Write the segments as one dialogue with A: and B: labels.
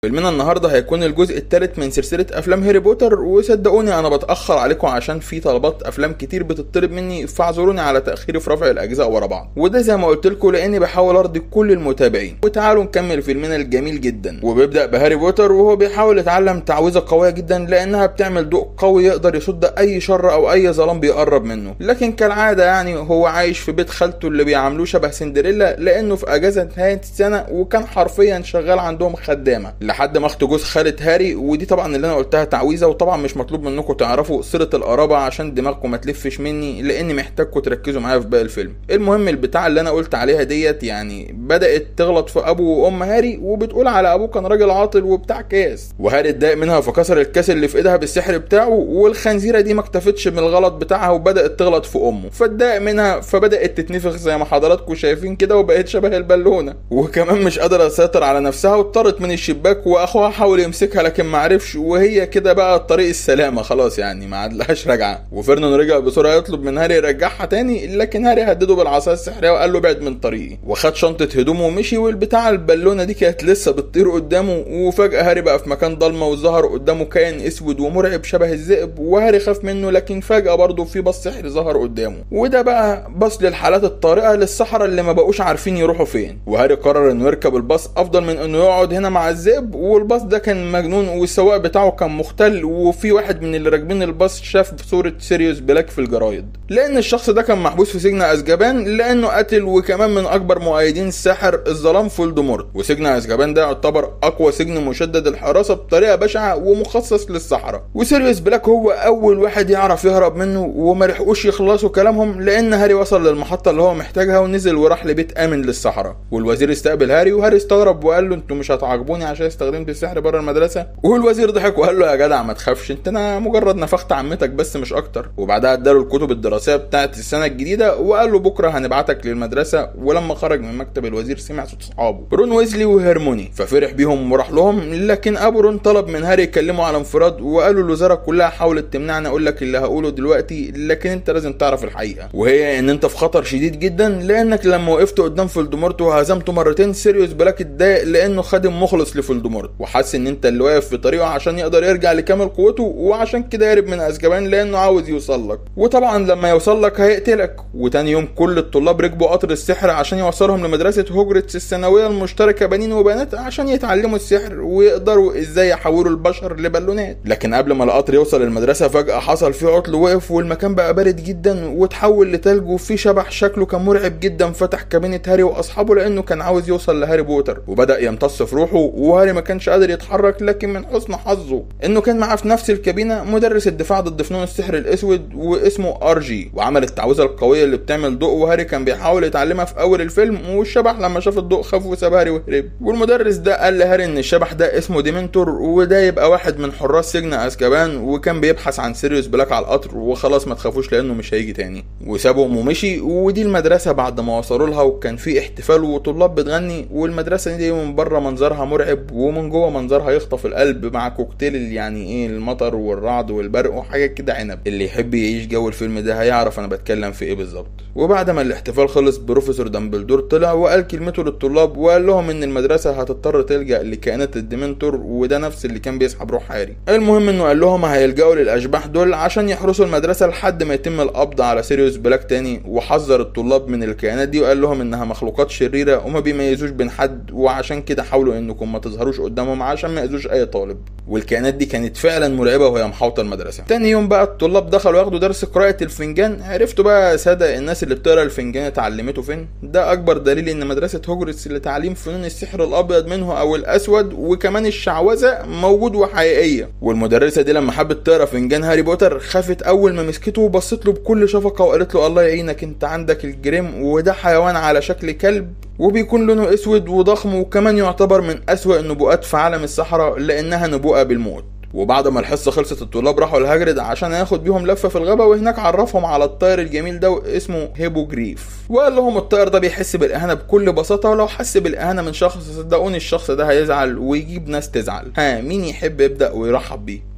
A: فيلمنا النهارده هيكون الجزء الثالث من سلسله افلام هاري بوتر وصدقوني انا بتاخر عليكم عشان في طلبات افلام كتير بتطلب مني فاعذروني على تاخيري في رفع الاجزاء ورا بعض وده زي ما قلت لكم لاني بحاول ارضي كل المتابعين وتعالوا نكمل فيلمنا الجميل جدا وبيبدا بهاري بوتر وهو بيحاول يتعلم تعويذه قويه جدا لانها بتعمل ضوء قوي يقدر يصد اي شر او اي ظلام بيقرب منه لكن كالعاده يعني هو عايش في بيت خالته اللي بيعاملوه شبه سندريلا لانه في اجازه نهايه السنه وكان حرفيا شغال عندهم خدامه لحد ما اخته جوز خالة هاري ودي طبعا اللي انا قلتها تعويذه وطبعا مش مطلوب منكم تعرفوا صله القرابه عشان دماغكم ما تلفش مني لاني محتاجكم تركزوا معايا في باقي الفيلم المهم البتاع اللي انا قلت عليها ديت يعني بدات تغلط في ابو وام هاري وبتقول على ابوه كان راجل عاطل وبتاع كاس وهاري اتضايق منها فكسر الكاس اللي في ايدها بالسحر بتاعه والخنزيره دي ما اكتفتش من الغلط بتاعها وبدات تغلط في امه فاتضايق منها فبدات تتنفخ زي ما حضراتكم شايفين كده وبقت شبه البالونه وكمان مش قادره تسيطر على نفسها واضطرت من الشباك واخوها حاول يمسكها لكن ما عرفش وهي كده بقى طريق السلامه خلاص يعني ما عادلهاش رجعه وفيرنون رجع بسرعه يطلب من هاري يرجعها تاني لكن هاري هدده بالعصايه السحريه وقال له بعد من طريقي وخد شنطه هدومه ومشي والبتاع البالونه دي كانت لسه بتطير قدامه وفجاه هاري بقى في مكان ضلمه وظهر قدامه كائن اسود ومرعب شبه الذئب وهاري خاف منه لكن فجاه برضه في بص سحري ظهر قدامه وده بقى بص للحالات الطارئه للصحراء اللي ما بقوش عارفين يروحوا فين وهاري قرر انه يركب الباص افضل من انه يقعد هنا مع الذئب والباص ده كان مجنون والسواق بتاعه كان مختل وفي واحد من اللي راكبين الباص شاف صوره سيريوس بلاك في الجرايد لان الشخص ده كان محبوس في سجن ازجبان لانه قتل وكمان من اكبر مؤيدين الساحر الظلام فولدمورت وسجن ازجبان ده يعتبر اقوى سجن مشدد الحراسه بطريقه بشعه ومخصص للصحراء وسيريوس بلاك هو اول واحد يعرف يهرب منه وما لحقوش يخلصوا كلامهم لان هاري وصل للمحطه اللي هو محتاجها ونزل وراح لبيت امن للصحراء والوزير استقبل هاري وهاري استغرب وقال له انتوا مش هتعاقبوني عشان استخدمت السحر بره المدرسه والوزير ضحك وقال له يا جدع ما تخافش انت انا مجرد نفخت عمتك بس مش اكتر وبعدها اداله الكتب الدراسيه بتاعت السنه الجديده وقال له بكره هنبعتك للمدرسه ولما خرج من مكتب الوزير سمع صوت اصحابه رون ويزلي وهيرموني ففرح بيهم وراح لهم لكن ابو رون طلب من هاري يكلمه على انفراد وقالوا الوزاره كلها حاولت تمنعني اقول لك اللي هقوله دلوقتي لكن انت لازم تعرف الحقيقه وهي ان انت في خطر شديد جدا لانك لما وقفت قدام فولدمورت وهزمته مرتين سيريوس بلاك اتضايق لانه خادم مخلص لفولدمورت وحس ان انت اللي واقف في طريقه عشان يقدر يرجع لكامل قوته وعشان كده هرب من ازكبان لانه عاوز يوصل لك وطبعا لما يوصل لك هيقتلك وتاني يوم كل الطلاب ركبوا قطر السحر عشان يوصلهم لمدرسه هوجرتس الثانويه المشتركه بنين وبنات عشان يتعلموا السحر ويقدروا ازاي يحولوا البشر لبالونات لكن قبل ما القطر يوصل المدرسه فجاه حصل فيه عطل وقف والمكان بقى بارد جدا وتحول لتلج وفي شبح شكله كان مرعب جدا فتح كابينه هاري واصحابه لانه كان عاوز يوصل لهاري بوتر وبدا يمتص في روحه وهاري ما كانش قادر يتحرك لكن من حسن حظه انه كان معاه في نفس الكابينه مدرس الدفاع ضد فنون السحر الاسود واسمه ار جي وعمل التعويذه القويه اللي بتعمل ضوء وهاري كان بيحاول يتعلمها في اول الفيلم والشبح لما شاف الضوء خاف وساب هاري وهرب والمدرس ده قال لهاري ان الشبح ده اسمه ديمنتور وده يبقى واحد من حراس سجن اسكابان وكان بيبحث عن سيريوس بلاك على القطر وخلاص ما تخافوش لانه مش هيجي تاني وسابهم ومشي ودي المدرسه بعد ما وصلوا لها وكان في احتفال وطلاب بتغني والمدرسه دي من بره منظرها مرعب ومن جوه منظرها يخطف القلب مع كوكتيل يعني ايه المطر والرعد والبرق وحاجات كده عنب اللي يحب يعيش جو الفيلم ده هيعرف انا بتكلم في ايه بالظبط وبعد ما الاحتفال خلص بروفيسور دامبلدور طلع وقال كلمته للطلاب وقال لهم ان المدرسه هتضطر تلجا لكائنات الديمنتور وده نفس اللي كان بيسحب روح هاري المهم انه قال لهم هيلجأوا للاشباح دول عشان يحرسوا المدرسه لحد ما يتم القبض على سيريوس بلاك تاني وحذر الطلاب من الكائنات دي وقال لهم انها مخلوقات شريره وما بيميزوش بين حد وعشان كده حاولوا انكم ما تظهروش قدامهم عشان ما يأذوش اي طالب والكائنات دي كانت فعلا مرعبه وهي محاوطه المدرسه تاني يوم بقى الطلاب دخلوا ياخدوا درس قراءه الفنجان عرفتوا بقى يا ساده الناس اللي بتقرا الفنجان اتعلمته فين ده اكبر دليل ان مدرسه هوجرتس لتعليم فنون السحر الابيض منه او الاسود وكمان الشعوذه موجود وحقيقيه والمدرسه دي لما حبت تقرا فنجان هاري بوتر خافت اول ما مسكته وبصت له بكل شفقه وقالت له الله يعينك انت عندك الجريم وده حيوان على شكل كلب وبيكون لونه اسود وضخم وكمان يعتبر من اسوأ النبوءات في عالم الصحراء لانها نبوءه بالموت وبعد ما الحصه خلصت الطلاب راحوا لهاجرد عشان ياخد بيهم لفه في الغابه وهناك عرفهم على الطائر الجميل ده اسمه هيبوجريف وقال لهم الطائر ده بيحس بالاهانه بكل بساطه ولو حس بالاهانه من شخص صدقوني الشخص ده هيزعل ويجيب ناس تزعل ها مين يحب يبدا ويرحب بيه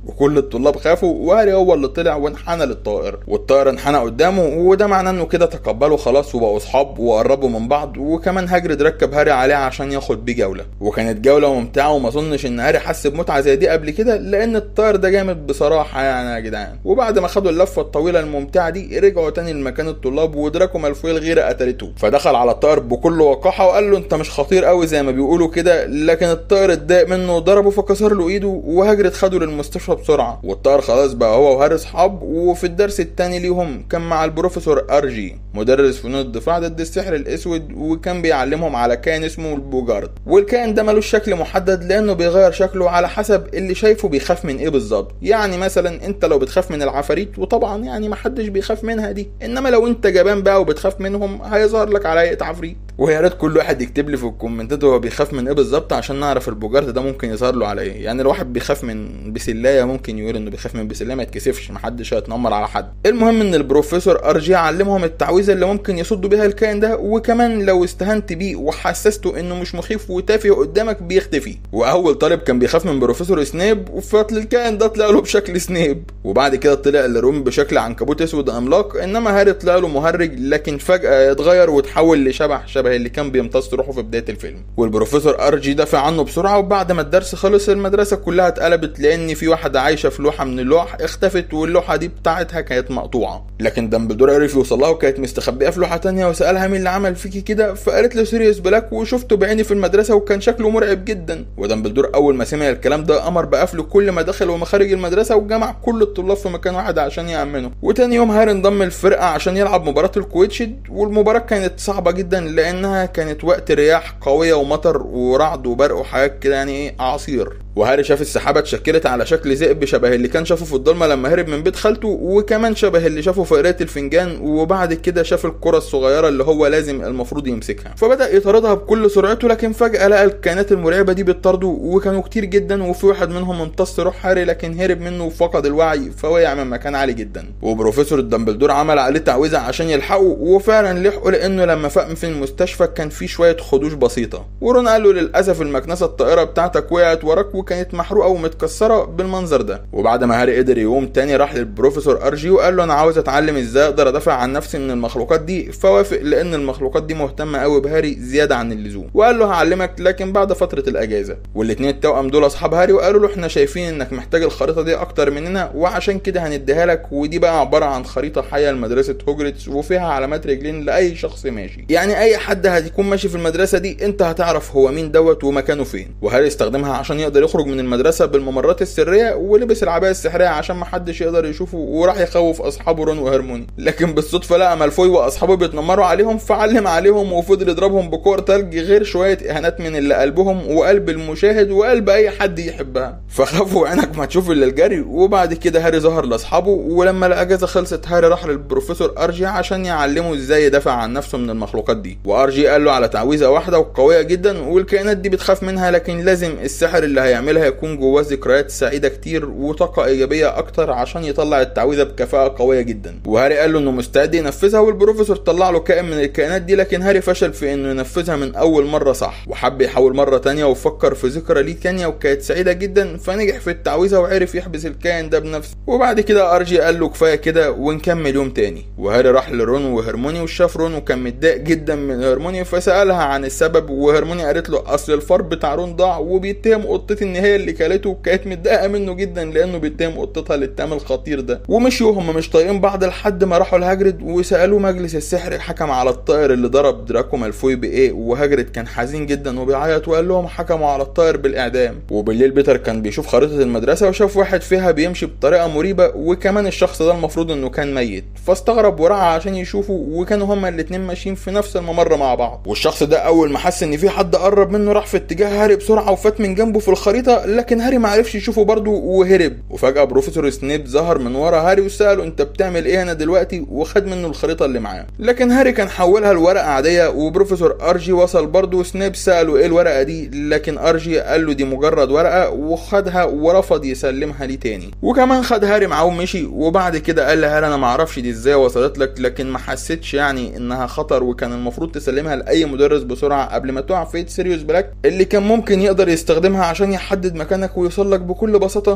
A: وكل الطلاب خافوا وهاري هو اللي طلع وانحنى للطائر والطائر انحنى قدامه وده معناه انه كده تقبلوا خلاص وبقوا اصحاب وقربوا من بعض وكمان هاجرد ركب هاري عليه عشان ياخد بيه جوله وكانت جوله ممتعه وما اظنش ان هاري حس بمتعه زي دي قبل كده لان الطائر ده جامد بصراحه يعني يا جدعان وبعد ما خدوا اللفه الطويله الممتعه دي رجعوا تاني لمكان الطلاب ودراكو مالفوي الغيره قتلته فدخل على الطائر بكل وقاحه وقال له انت مش خطير قوي زي ما بيقولوا كده لكن الطائر اتضايق منه وضربه فكسر له ايده وهاجرد خده للمستشفى بسرعه والطائر خلاص بقى هو وهاري اصحاب وفي الدرس التاني ليهم كان مع البروفيسور ارجي مدرس فنون الدفاع ضد السحر الاسود وكان بيعلمهم على كائن اسمه البوجارد والكائن ده ملوش شكل محدد لانه بيغير شكله على حسب اللي شايفه بيخاف من ايه بالظبط يعني مثلا انت لو بتخاف من العفاريت وطبعا يعني محدش بيخاف منها دي انما لو انت جبان بقى وبتخاف منهم هيظهر لك على هيئه عفريت ويا ريت كل واحد يكتب لي في الكومنتات هو بيخاف من ايه بالظبط عشان نعرف البوجارد ده ممكن يظهر له على ايه يعني الواحد بيخاف من بسلايه ممكن يقول انه بيخاف من بسلايه ما يتكسفش محدش هيتنمر على حد المهم ان البروفيسور ارجي علمهم التعويذه اللي ممكن يصدوا بيها الكائن ده وكمان لو استهنت بيه وحسسته انه مش مخيف وتافه قدامك بيختفي واول طالب كان بيخاف من بروفيسور سنيب وفضل الكائن ده طلع له بشكل سنيب وبعد كده طلع لروم بشكل عنكبوت اسود عملاق انما هاري طلع له مهرج لكن فجاه اتغير وتحول لشبح شبه اللي كان بيمتص روحه في بدايه الفيلم والبروفيسور ارجي دافع عنه بسرعه وبعد ما الدرس خلص المدرسه كلها اتقلبت لان في واحده عايشه في لوحه من اللوح اختفت واللوحه دي بتاعتها كانت مقطوعه لكن دامبلدور عرف يوصل لها وكانت مستخبيه في لوحه تانية وسالها مين اللي عمل فيكي كده فقالت له سيريوس بلاك وشفته بعيني في المدرسه وكان شكله مرعب جدا ودامبلدور اول ما سمع الكلام ده امر بقفل كل مداخل ومخارج المدرسه وجمع كل الطلاب في مكان واحد عشان يامنوا وتاني يوم هاري انضم الفرقه عشان يلعب مباراه الكويتشد والمباراه كانت صعبه جدا لانها كانت وقت رياح قويه ومطر ورعد وبرق وحاجات كده يعني ايه اعاصير وهاري شاف السحابه اتشكلت على شكل ذئب شبه اللي كان شافه في الضلمه لما هرب من بيت خالته وكمان شبه اللي شافه في قرايه الفنجان وبعد كده شاف الكره الصغيره اللي هو لازم المفروض يمسكها فبدا يطاردها بكل سرعته لكن فجاه لقى الكائنات المرعبه دي بتطارده وكانوا كتير جدا وفي واحد منهم امتص روح هاري لكن هرب منه وفقد الوعي فوقع من مكان عالي جدا وبروفيسور الدمبلدور عمل عليه تعويذه عشان يلحقه وفعلا لحقه لانه لما فاق في المستشفى كان في شويه خدوش بسيطه ورون قال له للاسف المكنسه الطائره بتاعتك وقعت وراك وكانت محروقه ومتكسره بالمنظر ده وبعد ما هاري قدر يقوم تاني راح للبروفيسور ارجي وقال له انا عاوز اتعلم ازاي اقدر ادافع عن نفسي من المخلوقات دي فوافق لان المخلوقات دي مهتمه قوي بهاري زياده عن اللزوم وقال له هعلمك لكن بعد فتره الاجازه والاتنين التوأم دول اصحاب هاري وقالوا له احنا شايفين انك محتاج الخريطه دي اكتر مننا وعشان كده هنديها لك ودي بقى عباره عن خريطه حيه لمدرسه هوجرتس وفيها علامات رجلين لاي شخص ماشي يعني اي حد هيكون ماشي في المدرسه دي انت هتعرف هو مين دوت ومكانه فين وهاري استخدمها عشان يقدر يخرج من المدرسه بالممرات السريه ولبس العبايه السحريه عشان محدش يقدر يشوفه وراح يخوف اصحابه رون وهرموني لكن بالصدفه لقى مالفوي واصحابه بيتنمروا عليهم فعلم عليهم وفضل يضربهم بكور تلج غير شويه اهانات من اللي قلبهم وقلب المشاهد وقلب اي حد يحبها فخافوا عينك ما تشوف الا الجري وبعد كده هاري ظهر لاصحابه ولما الاجازه خلصت هاري راح للبروفيسور ارجي عشان يعلمه ازاي يدافع عن نفسه من المخلوقات دي وارجي قال له على تعويذه واحده وقويه جدا والكائنات دي بتخاف منها لكن لازم السحر اللي هيعملها يكون جواه ذكريات سعيده كتير وطاقه ايجابيه اكتر عشان يطلع التعويذه بكفاءه قويه جدا وهاري قال له انه مستعد ينفذها والبروفيسور طلع له كائن من الكائنات دي لكن هاري فشل في انه ينفذها من اول مره صح وحب يحاول مره تانية وفكر في ذكرى ليه تانية وكانت سعيده جدا فنجح في التعويذه وعرف يحبس الكائن ده بنفسه وبعد كده ارجي قال له كفايه كده ونكمل يوم تاني وهاري راح لرون وهرموني وشاف رون وكان متضايق جدا من هرموني فسالها عن السبب وهرموني قالت له اصل الفار بتاع رون ضاع وبيتهم قطتي ان هي اللي كلته وكانت متضايقه منه جدا لانه بيتهم قطتها الاتهام الخطير ده ومشيوا هم مش طايقين بعض لحد ما راحوا لهاجرد وسالوه مجلس السحر حكم على الطائر اللي ضرب دراكو مالفوي بايه وهاجرد كان حزين جدا وبيعيط وقال لهم حكموا على الطائر بالاعدام وبالليل بيتر كان بيشوف خريطه المدرسه وشاف واحد فيها بيمشي بطريقه مريبه وكمان الشخص ده المفروض انه كان ميت فاستغرب ورعى عشان يشوفه وكانوا هما الاتنين ماشيين في نفس الممر مع بعض والشخص ده اول ما حس ان في حد قرب منه راح في اتجاه هاري بسرعه وفات من جنبه في الخريطه لكن هاري ما عرفش يشوفه برضه وهرب وفجاه بروفيسور سنيب ظهر من ورا هاري وساله انت بتعمل ايه هنا دلوقتي وخد منه الخريطه اللي معاه لكن هاري كان حولها لورقه عاديه وبروفيسور ارجي وصل برضه وسنيب ساله ايه الورقه دي لكن ارجي قال له دي مجرد ورقه وخدها ورفض يسلمها ليه تاني وكمان خد هاري معاه ومشي وبعد كده قال لهاري انا ما اعرفش دي ازاي وصلت لك لكن ما حسيتش يعني انها خطر وكان المفروض تسلمها لاي مدرس بسرعه قبل ما تقع في ايد سيريوس بلاك اللي كان ممكن يقدر يستخدمها عشان يحدد مكانك ويوصل لك بكل بساطه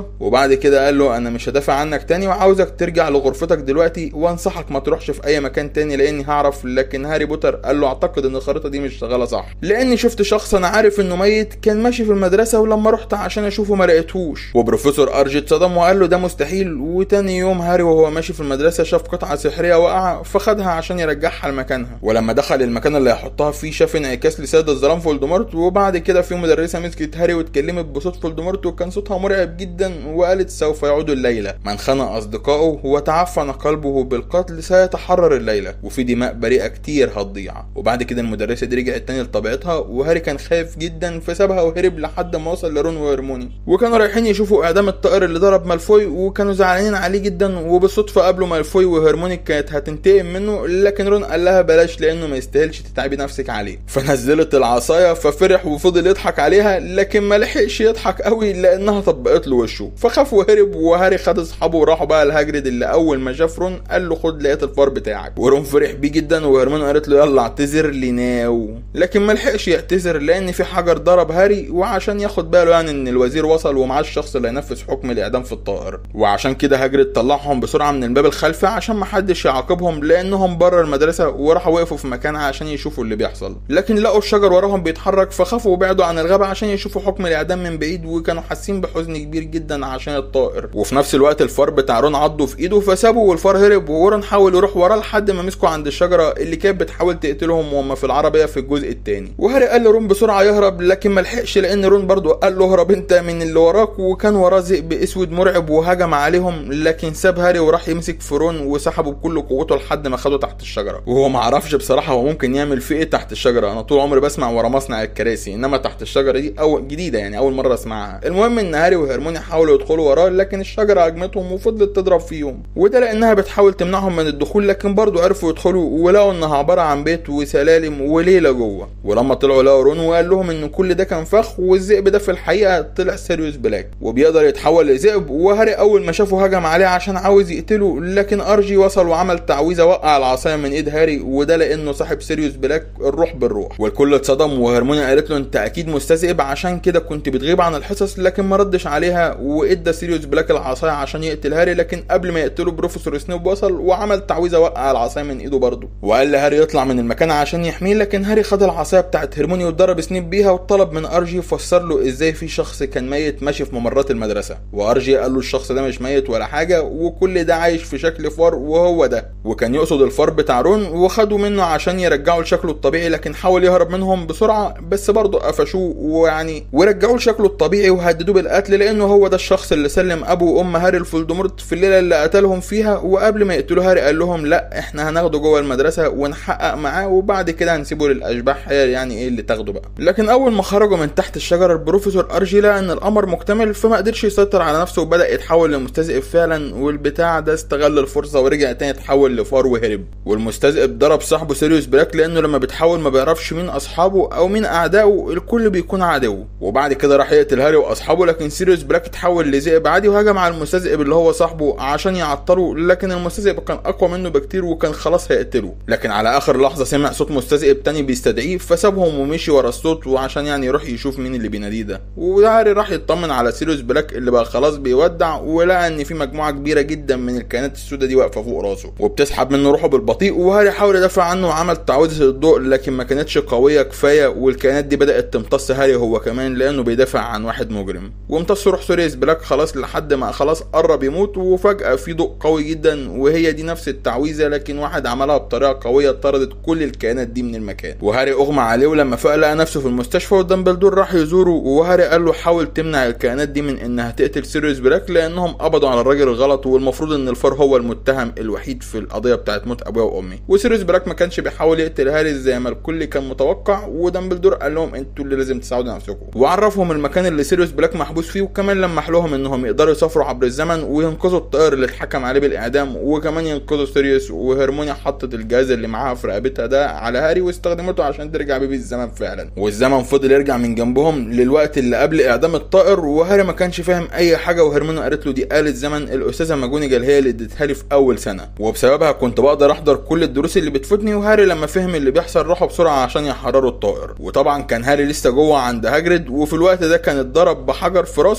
A: النقطه وبعد كده قال له انا مش هدافع عنك تاني وعاوزك ترجع لغرفتك دلوقتي وانصحك ما تروحش في اي مكان تاني لاني هعرف لكن هاري بوتر قال له اعتقد ان الخريطه دي مش شغاله صح لاني شفت شخص انا عارف انه ميت كان ماشي في المدرسه ولما رحت عشان اشوفه ما لقيتهوش وبروفيسور ارجي اتصدم وقال له ده مستحيل وتاني يوم هاري وهو ماشي في المدرسه شاف قطعه سحريه واقعه فخدها عشان يرجعها لمكانها ولما دخل المكان اللي هيحطها فيه شاف انعكاس لسيد الظلام فولدمورت وبعد كده في مدرسه مسكت هاري واتكلمت بصوت فولدمورت وكان صوتها مرعب جدا وقالت سوف يعود الليله من خنق اصدقائه وتعفن قلبه بالقتل سيتحرر الليله وفي دماء بريئه كتير هتضيع وبعد كده المدرسه دي رجعت تاني لطبيعتها وهاري كان خايف جدا فسابها وهرب لحد ما وصل لرون وهرموني وكانوا رايحين يشوفوا اعدام الطائر اللي ضرب مالفوي وكانوا زعلانين عليه جدا وبالصدفه قابلوا مالفوي وهرموني كانت هتنتقم منه لكن رون قال لها بلاش لانه ما يستاهلش تتعبي نفسك عليه فنزلت العصايه ففرح وفضل يضحك عليها لكن ما لحقش يضحك قوي لانها طبقت له وشه فخاف وهرب وهاري خد اصحابه وراحوا بقى لهاجريد اللي اول ما شاف رون قال له خد لقيت الفار بتاعك ورون فرح بيه جدا وهرمون قالت له يلا اعتذر لي ناو لكن ما لحقش يعتذر لان في حجر ضرب هاري وعشان ياخد باله يعني ان الوزير وصل ومعاه الشخص اللي هينفذ حكم الاعدام في الطائر وعشان كده هاجريد طلعهم بسرعه من الباب الخلفي عشان ما حدش يعاقبهم لانهم بره المدرسه وراحوا وقفوا في مكانها عشان يشوفوا اللي بيحصل لكن لقوا الشجر وراهم بيتحرك فخافوا وبعدوا عن الغابه عشان يشوفوا حكم الاعدام من بعيد وكانوا حاسين بحزن كبير جدا عشان الطائر وفي نفس الوقت الفار بتاع رون عضه في ايده فسابه والفار هرب ورون حاول يروح وراه لحد ما مسكوا عند الشجره اللي كانت بتحاول تقتلهم وهم في العربيه في الجزء الثاني وهاري قال لرون بسرعه يهرب لكن ما لحقش لان رون برضه قال له اهرب انت من اللي وراك وكان وراه ذئب اسود مرعب وهجم عليهم لكن ساب هاري وراح يمسك في رون وسحبه بكل قوته لحد ما خده تحت الشجره وهو ما عرفش بصراحه هو ممكن يعمل في ايه تحت الشجره انا طول عمري بسمع ورا مصنع الكراسي انما تحت الشجره دي او جديده يعني اول مره اسمعها المهم ان هاري وهرموني حاولوا يدخلوا وراه لكن الشجره هجمتهم وفضلت تضرب فيهم وده لانها بتحاول تمنعهم من الدخول لكن برضه عرفوا يدخلوا ولقوا انها عباره عن بيت وسلالم وليله جوه ولما طلعوا لقوا رون وقال لهم ان كل ده كان فخ والذئب ده في الحقيقه طلع سيريوس بلاك وبيقدر يتحول لذئب وهاري اول ما شافه هجم عليه عشان عاوز يقتله لكن ارجي وصل وعمل تعويذه وقع العصايه من ايد هاري وده لانه صاحب سيريوس بلاك الروح بالروح والكل اتصدم وهرموني قالت له انت اكيد مستذئب عشان كده كنت بتغيب عن الحصص لكن ما ردش عليها وادى سيريوس بلاك العصايه عشان يقتل هاري لكن قبل ما يقتله بروفيسور سنيب وصل وعمل تعويذه وقع العصايه من ايده برضه وقال لهاري يطلع من المكان عشان يحميه لكن هاري خد العصايه بتاعت هرموني واتضرب سنيب بيها وطلب من ارجي يفسر له ازاي في شخص كان ميت ماشي في ممرات المدرسه وارجي قال له الشخص ده مش ميت ولا حاجه وكل ده عايش في شكل فار وهو ده وكان يقصد الفار بتاع رون وخدوا منه عشان يرجعوا لشكله الطبيعي لكن حاول يهرب منهم بسرعه بس برضه قفشوه ويعني ورجعوه لشكله الطبيعي وهددوه بالقتل لانه هو ده الشخص اللي سلم ابو وام هاري لفولدمورت في الليله اللي قتلهم فيها وقبل ما يقتلوا هاري قال لهم لا احنا هناخده جوه المدرسه ونحقق معاه وبعد كده هنسيبه للاشباح هي يعني ايه اللي تاخده بقى لكن اول ما خرجوا من تحت الشجره البروفيسور ارجي لقى ان القمر مكتمل فما قدرش يسيطر على نفسه وبدا يتحول لمستذئب فعلا والبتاع ده استغل الفرصه ورجع تاني اتحول لفار وهرب والمستذئب ضرب صاحبه سيريوس بلاك لانه لما بيتحول ما بيعرفش مين اصحابه او مين اعدائه الكل بيكون عدو وبعد كده راح يقتل هاري واصحابه لكن سيريوس بلاك اتحول لذئب عادي وهجم على المستذئب اللي هو صاحبه عشان يعطره لكن المستذئب كان اقوى منه بكتير وكان خلاص هيقتله لكن على اخر لحظه سمع صوت مستذئب تاني بيستدعيه فسابهم ومشي ورا الصوت وعشان يعني يروح يشوف مين اللي بيناديه ده وهاري راح يطمن على سيريوس بلاك اللي بقى خلاص بيودع ولقى ان في مجموعه كبيره جدا من الكائنات السوداء دي واقفه فوق راسه وبتسحب منه روحه بالبطيء وهاري حاول يدافع عنه وعمل تعويذه الضوء لكن ما كانتش قويه كفايه والكائنات دي بدات تمتص هاري هو كمان لانه بيدافع عن واحد مجرم وامتص روح سيريوس بلاك خلاص لحد ما خلاص قرب يموت وفجاه في ضوء قوي جدا وهي دي نفس التعويذه لكن واحد عملها بطريقه قويه طردت كل الكائنات دي من المكان وهاري اغمى عليه ولما فاق لقى نفسه في المستشفى ودامبلدور راح يزوره وهاري قال له حاول تمنع الكائنات دي من انها تقتل سيريوس بلاك لانهم قبضوا على الراجل الغلط والمفروض ان الفار هو المتهم الوحيد في القضيه بتاعت موت ابويا وامي وسيريوس بلاك ما كانش بيحاول يقتل هاري زي ما الكل كان متوقع ودامبلدور قال لهم انتوا اللي لازم تساعدوا نفسكم وعرفهم المكان اللي سيريوس بلاك محبوس فيه وكمان لمح لهم انهم يقدروا يسافروا عبر الزمن وينقذوا الطائر اللي اتحكم عليه بالاعدام وكمان ينقذوا سيريوس وهرمونيا حطت الجهاز اللي معاها في رقبتها ده على هاري واستخدمته عشان ترجع بيه بالزمن فعلا والزمن فضل يرجع من جنبهم للوقت اللي قبل اعدام الطائر وهاري ما كانش فاهم اي حاجه وهرمونيا قالت له دي آلة زمن الاستاذه ماجونيجال هي اللي اديتها لي في اول سنه وبسببها كنت بقدر احضر كل الدروس اللي بتفوتني وهاري لما فهم اللي بيحصل راحوا بسرعه عشان يحرروا الطائر وطبعا كان هاري لسه جوه عند هاجريد وفي الوقت ده كان اتضرب بحجر في راسه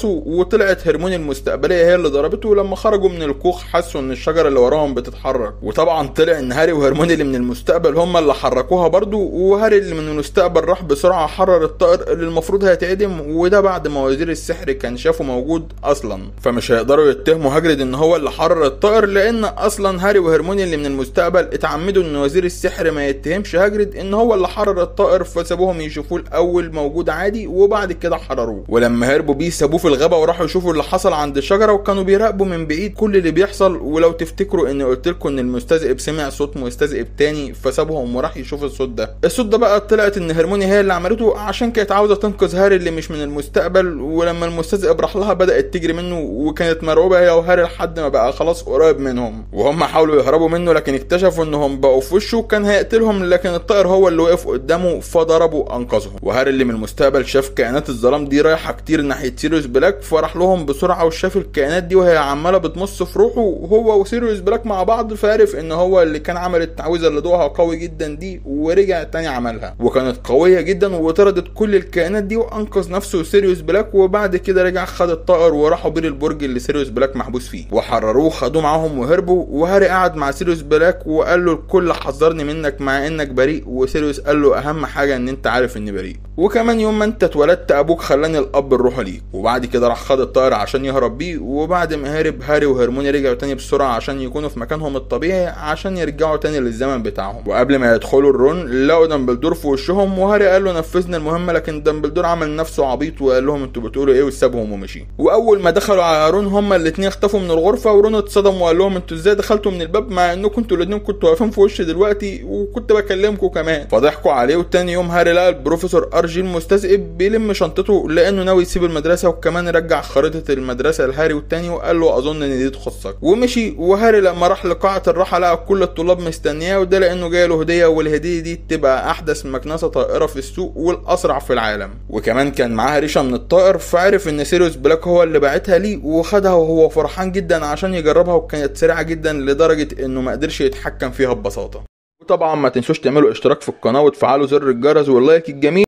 A: وطلعت هرموني المستقبليه هي اللي ضربته لما خرجوا من الكوخ حسوا ان الشجره اللي وراهم بتتحرك وطبعا طلع ان هاري وهرموني اللي من المستقبل هم اللي حركوها برضو وهاري اللي من المستقبل راح بسرعه حرر الطائر اللي المفروض هيتعدم وده بعد ما وزير السحر كان شافه موجود اصلا فمش هيقدروا يتهموا هاجريد ان هو اللي حرر الطائر لان اصلا هاري وهرموني اللي من المستقبل اتعمدوا ان وزير السحر ما يتهمش هاجريد ان هو اللي حرر الطائر فسابوهم يشوفوه الاول موجود عادي وبعد كده حرروه ولما هربوا بيه سابوه في الغابه وراحوا يشوفوا اللي حصل عند الشجره وكانوا بيراقبوا من بعيد كل اللي بيحصل ولو تفتكروا اني قلت لكم ان المستذئب سمع صوت مستذئب تاني فسابهم وراح يشوف الصوت ده الصوت ده بقى طلعت ان هرموني هي اللي عملته عشان كانت عاوزه تنقذ هاري اللي مش من المستقبل ولما المستذئب راح لها بدات تجري منه وكانت مرعوبه هي وهاري لحد ما بقى خلاص قريب منهم وهم حاولوا يهربوا منه لكن اكتشفوا انهم بقوا في وشه كان هيقتلهم لكن الطائر هو اللي وقف قدامه فضربه انقذهم وهاري اللي من المستقبل شاف كائنات الظلام دي رايحه كتير ناحيه سيريوس بلاك فراح لهم بسرعه وشاف الكائنات دي وهي عماله بتمص في روحه وهو وسيريوس بلاك مع بعض فعرف ان هو اللي كان عمل التعويذه اللي ضوءها قوي جدا دي ورجع تاني عملها وكانت قويه جدا وطردت كل الكائنات دي وانقذ نفسه وسيريوس بلاك وبعد كده رجع خد الطائر وراحوا بير البرج اللي سيريوس بلاك محبوس فيه وحرروه خدوه معاهم وهربوا وهاري قعد مع سيريوس بلاك وقال له الكل حذرني منك مع انك بريء وسيريوس قال له اهم حاجه ان انت عارف اني بريء وكمان يوم ما انت اتولدت ابوك خلاني الاب الروحي ليك وبعد كده راح خد الطائر عشان يهرب بيه وبعد ما هرب هاري وهرموني رجعوا تاني بسرعه عشان يكونوا في مكانهم الطبيعي عشان يرجعوا تاني للزمن بتاعهم وقبل ما يدخلوا الرون لقوا دامبلدور في وشهم وهاري قال له نفذنا المهمه لكن دامبلدور عمل نفسه عبيط وقال لهم انتوا بتقولوا ايه وسابهم ومشي واول ما دخلوا على رون هما الاثنين اختفوا من الغرفه ورون اتصدم وقال لهم انتوا ازاي دخلتوا من الباب مع انكم انتوا الاثنين كنتوا واقفين في وشي دلوقتي وكنت بكلمكم كمان فضحكوا عليه وتاني يوم هاري لقى البروفيسور ارجيل مستذئب بيلم شنطته لانه ناوي يسيب المدرسه وكمان رجع خريطه المدرسه لهاري والتاني وقال له اظن ان دي تخصك ومشي وهاري لما راح لقاعه الراحه لقى كل الطلاب مستنياه وده لانه جاي له هديه والهديه دي تبقى احدث مكنسه طائره في السوق والاسرع في العالم وكمان كان معاها ريشه من الطائر فعرف ان سيريوس بلاك هو اللي باعتها ليه وخدها وهو فرحان جدا عشان يجربها وكانت سريعه جدا لدرجه انه ما قدرش يتحكم فيها ببساطه وطبعا ما تنسوش تعملوا اشتراك في القناه وتفعلوا زر الجرس واللايك الجميل